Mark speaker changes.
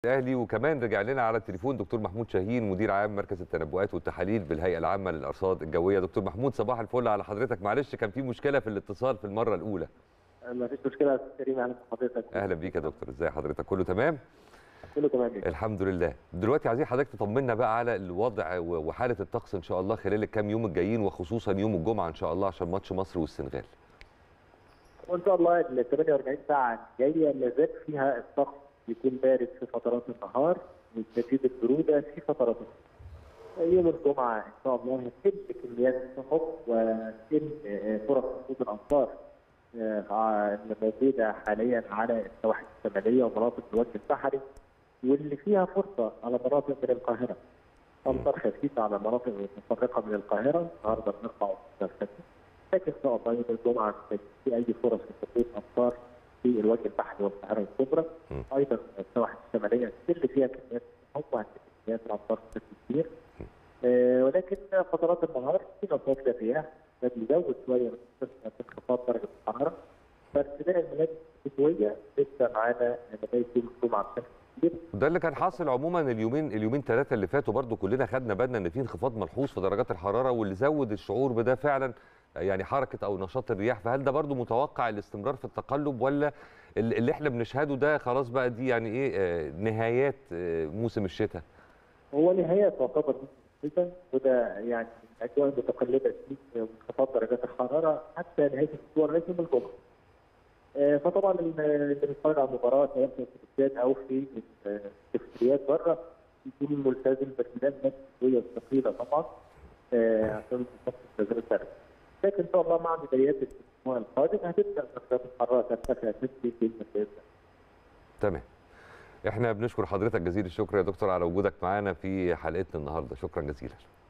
Speaker 1: الاهلي وكمان رجع لنا على التليفون دكتور محمود شاهين مدير عام مركز التنبؤات والتحاليل بالهيئه العامه للارصاد الجويه دكتور محمود صباح الفل على حضرتك معلش كان في مشكله في الاتصال في المره الاولى
Speaker 2: ما فيش مشكله يا استاذ كريم اهلا بحضرتك
Speaker 1: اهلا بيك يا دكتور ازي حضرتك كله تمام
Speaker 2: كله تمام جدا
Speaker 1: الحمد لله دلوقتي عايزين حضرتك تطمنا بقى على الوضع و- وحاله الطقس ان شاء الله خلال الكام يوم الجايين وخصوصا يوم الجمعه ان شاء الله عشان ماتش مصر والسنغال
Speaker 2: وان شاء الله ال 48 ساعه الجايه لا زال فيها الطقس يكون بارد في فترات النهار وشديد البروده في فترات الليل. يوم الجمعه ان شاء الله هتقل كميات السحب وتقل آه، فرص وجود الامطار آه، ع- الموجوده حاليا على السواحل الشماليه ومناطق الوجه البحري واللي فيها فرصه على مناطق من القاهره. امطار خفيفه على مناطق متفرقه من القاهره النهارده بنرفع خفيف لكن ان شاء الله يوم الجمعه مش في اي فرص لسقوط امطار في الوجه البحري والقاهره الكبرى
Speaker 1: م.
Speaker 2: ايضا السواحل الشماليه اللي فيها كميات هم كميات الامطار بشكل كبير آه، ولكن فترات النهار في نشاط للرياح ده بيزود شويه من من انخفاض درجه الحراره فارتداء الملابس الشتويه لسه معانا لغايه يوم الجمعه بشكل كبير
Speaker 1: ده اللي كان حاصل عموما اليومين اليومين ثلاثه اللي فاتوا برضو كلنا خدنا بالنا ان في انخفاض ملحوظ في درجات الحراره واللي زود الشعور بده فعلا يعني حركه او نشاط الرياح فهل ده برضو متوقع الاستمرار في التقلب ولا ال- اللي احنا بنشهده ده خلاص بقى دي يعني ايه آه، نهايات آه، موسم الشتاء
Speaker 2: هو نهاية تعتبر موسم الشتاء وده يعني اجواء متقلبه فيه وانخفاض درجات الحراره حتى نهايه الاسبوع لغايه يوم الجمعه. آه، فطبعا اللي بيتفرج على المباراه سواء في الاستاد او في التفسيريات بره يكون ملتزم بالملابس الشتويه الثقيله طبعا آه، عشان تخفف نزول البرد. لكن ان شاء الله مع بدايات الاسبوع القادم هتبدا درجات الحراره ترتفع نسبيا باذن الله.
Speaker 1: تمام احنا بنشكر حضرتك جزيل الشكر يا دكتور على وجودك معانا في حلقتنا النهارده شكرا جزيلا